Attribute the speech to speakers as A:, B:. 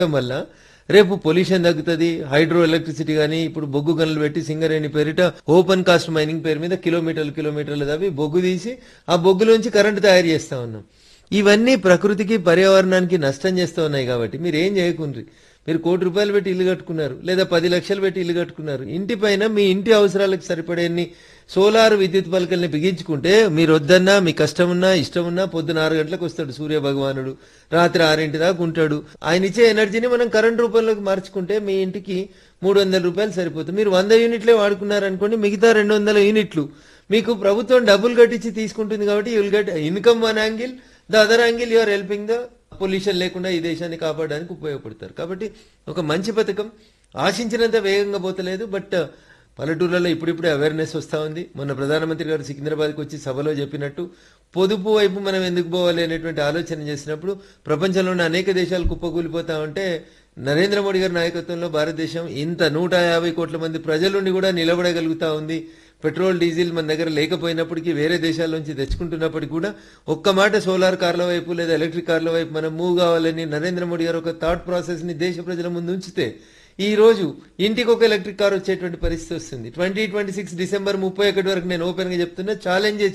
A: వల్ల రేపు పొల్యూషన్ తగ్గుతుంది హైడ్రో ఎలక్ట్రిసిటీ కానీ ఇప్పుడు బొగ్గు గనులు పెట్టి సింగరేణి పేరిట ఓపెన్ కాస్ట్ మైనింగ్ పేరు మీద కిలోమీటర్లు కిలోమీటర్లు తవ్వి బొగ్గు తీసి ఆ బొగ్గులోంచి కరెంటు తయారు చేస్తా ఉన్నాం ఇవన్నీ ప్రకృతికి పర్యావరణానికి నష్టం చేస్తూ ఉన్నాయి కాబట్టి మీరు ఏం చేయకుండ్రి మీరు కోటి రూపాయలు పెట్టి ఇల్లు కట్టుకున్నారు లేదా పది లక్షలు పెట్టి ఇల్లు కట్టుకున్నారు ఇంటి పైన మీ ఇంటి అవసరాలకు సరిపడేన్ని సోలార్ విద్యుత్ పలకల్ని బిగించుకుంటే మీరు వద్దన్నా మీ కష్టం ఉన్నా ఇష్టం ఉన్నా పొద్దున ఆరు గంటలకు వస్తాడు సూర్య భగవానుడు రాత్రి ఆరింటి దాకా ఉంటాడు ఆయన ఇచ్చే ఎనర్జీని మనం కరెంట్ రూపంలోకి మార్చుకుంటే మీ ఇంటికి మూడు వందల రూపాయలు సరిపోతుంది మీరు వంద యూనిట్లే వాడుకున్నారనుకోండి మిగతా రెండు వందల యూనిట్లు మీకు ప్రభుత్వం డబ్బులు కట్టించి తీసుకుంటుంది కాబట్టి you'll get income one angle the other angle you are helping the pollution లేకుండా ఈ దేశాన్ని కాపాడడానికి ఉపయోగపడతారు కాబట్టి ఒక మంచి పథకం ఆశించినంత వేగంగా పోతలేదు బట్ పల్లెటూర్లలో ఇప్పుడిప్పుడే అవేర్నెస్ వస్తూ ఉంది మొన్న ప్రధానమంత్రి గారు సికింద్రాబాద్కి వచ్చి సభలో చెప్పినట్టు పొదుపు వైపు మనం ఎందుకు పోవాలి అనేటువంటి ఆలోచన చేసినప్పుడు ప్రపంచంలోని అనేక దేశాలు కుప్పకూలిపోతా ఉంటే నరేంద్ర మోడీ గారి నాయకత్వంలో భారతదేశం ఇంత నూట యాభై కోట్ల మంది ప్రజలుండి కూడా నిలబడగలుగుతా ఉంది పెట్రోల్ డీజిల్ మన దగ్గర లేకపోయినప్పటికీ వేరే దేశాల నుంచి తెచ్చుకుంటున్నప్పటికీ కూడా ఒక్క మాట సోలార్ కార్ల వైపు లేదా ఎలక్ట్రిక్ కార్ల వైపు మనం మూవ్ కావాలని నరేంద్ర మోడీ గారు ఒక థాట్ ప్రాసెస్ ని దేశ ప్రజల ముందు ఉంచితే ఈ రోజు ఇంటికి ఒక ఎలక్ట్రిక్ కార్ వచ్చేటువంటి పరిస్థితి వస్తుంది ట్వంటీ ట్వంటీ సిక్స్ డిసెంబర్ ముప్పై ఒకటి వరకు నేను ఓపెన్ గా చెప్తున్నా ఛాలెంజ్